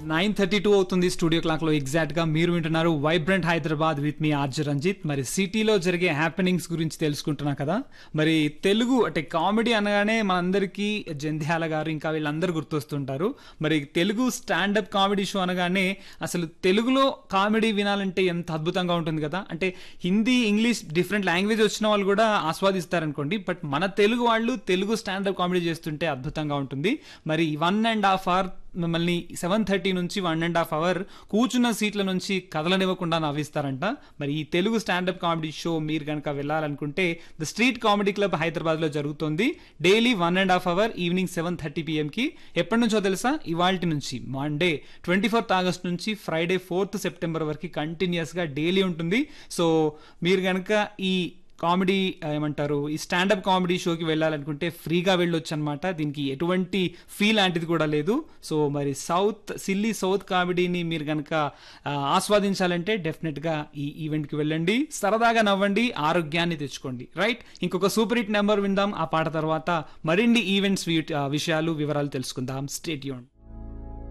nine thirty two అవుతుంది studio clock లో exact గా మీరు వింటున్నారు వైబ్రెంట్ హైదరాబాద్ విత్ మీ ఆర్జ రంజిత్ మరి సిటీలో జరిగే హ్యాపెనింగ్స్ గురించి తెలుసుకుంటున్నా కదా మరి తెలుగు అంటే కామెడీ అనగానే మనందరికీ జంధ్యాల గారు ఇంకా వీళ్ళందరూ గుర్తొస్తుంటారు మరి తెలుగు స్టాండప్ కామెడీ షో అనగానే అసలు తెలుగులో కామెడీ వినాలంటే ఎంత అద్భుతంగా ఉంటుంది కదా అంటే హిందీ ఇంగ్లీష్ డిఫరెంట్ లాంగ్వేజ్ వచ్చిన వాళ్ళు కూడా ఆస్వాదిస్తారనుకోండి బట్ మన తెలుగు వాళ్ళు తెలుగు స్టాండప్ కామెడీ చేస్తుంటే అద్భుతంగా ఉంటుంది మరి వన్ అండ్ హాఫ్ అవర్ మిమ్మల్ని సెవెన్ థర్టీ నుంచి వన్ అండ్ హాఫ్ అవర్ కూర్చున్న సీట్ల నుంచి కదలనివ్వకుండా నవ్విస్తారంట మరి ఈ తెలుగు స్టాండప్ కామెడీ షో మీరు కనుక వెళ్ళాలనుకుంటే ద స్ట్రీట్ కామెడీ క్లబ్ హైదరాబాద్లో జరుగుతుంది daily one and half hour evening seven thirty పిఎంకి ఎప్పటి నుంచో తెలుసా ఇవాల్టి నుంచి మండే ట్వంటీ ఫోర్త్ ఆగస్ట్ నుంచి ఫ్రైడే ఫోర్త్ సెప్టెంబర్ వరకు కంటిన్యూస్గా డైలీ ఉంటుంది సో మీరు కనుక ఈ కామెడీ ఏమంటారు ఈ స్టాండప్ కామెడీ షోకి వెళ్ళాలనుకుంటే ఫ్రీగా వెళ్ళొచ్చు అనమాట దీనికి ఎటువంటి ఫీ లాంటిది కూడా లేదు సో మరి సౌత్ సిల్లీ సౌత్ కామెడీని మీరు కనుక ఆస్వాదించాలంటే డెఫినెట్గా ఈ ఈవెంట్కి వెళ్ళండి సరదాగా నవ్వండి ఆరోగ్యాన్ని తెచ్చుకోండి రైట్ ఇంకొక సూపర్ హిట్ నెంబర్ విందాం ఆ పాట తర్వాత మరిన్ని ఈవెంట్స్ విషయాలు వివరాలు తెలుసుకుందాం స్టేట్ యూన్